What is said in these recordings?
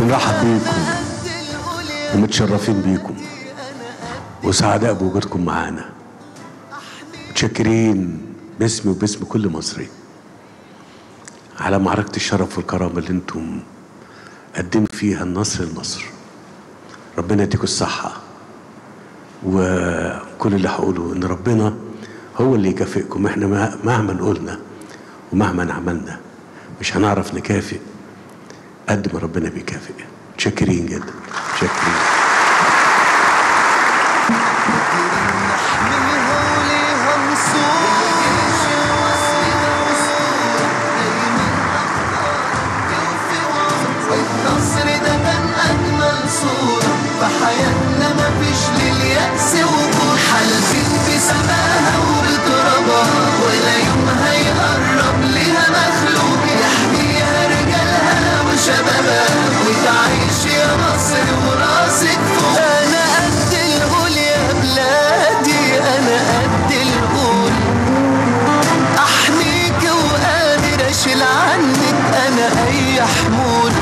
بنرحب بيكم ومتشرفين بيكم وسعداء بوجودكم معانا متشكرين باسمي وباسم كل مصري على معركة الشرف والكرامة اللي انتم قدمت فيها النصر لمصر ربنا يديكم الصحة وكل اللي هقوله ان ربنا هو اللي يكافئكم احنا ما- مهما قلنا ومهما عملنا مش هنعرف نكافئ قد ما ربنا بيكافئ متشكرين جدا متشكرين نحميها وليها نصور والنصر ده كان أجمل صورة في حياتنا مفيش لليأس وجود حالفين بسماها وبترابها ولا يوم هيقرب ليها مخلوق يحميها رجالها وشبابها وتعيش يا مصر وراسك فوق أنا قد القول يا بلادي أنا قد القول احميك وقادر اشيل عنك انا اي حمول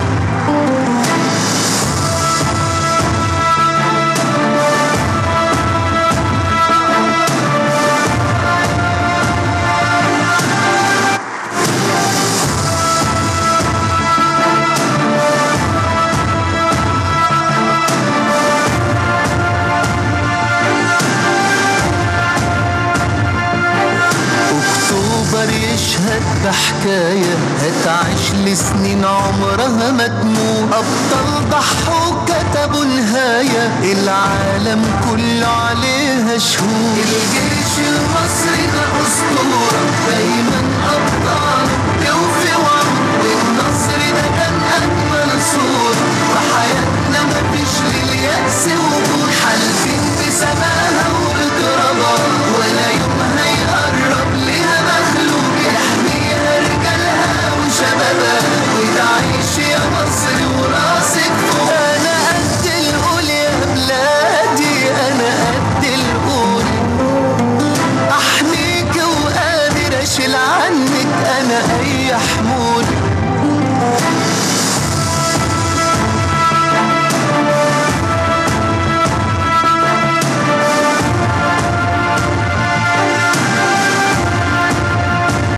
اكتوبر يشهد بحكاية هتعيش لسنين عمرها ما تموت ابطال ضحوا كتبوا نهاية العالم كله عليها شهود الجيش المصري ده اسطورة دايما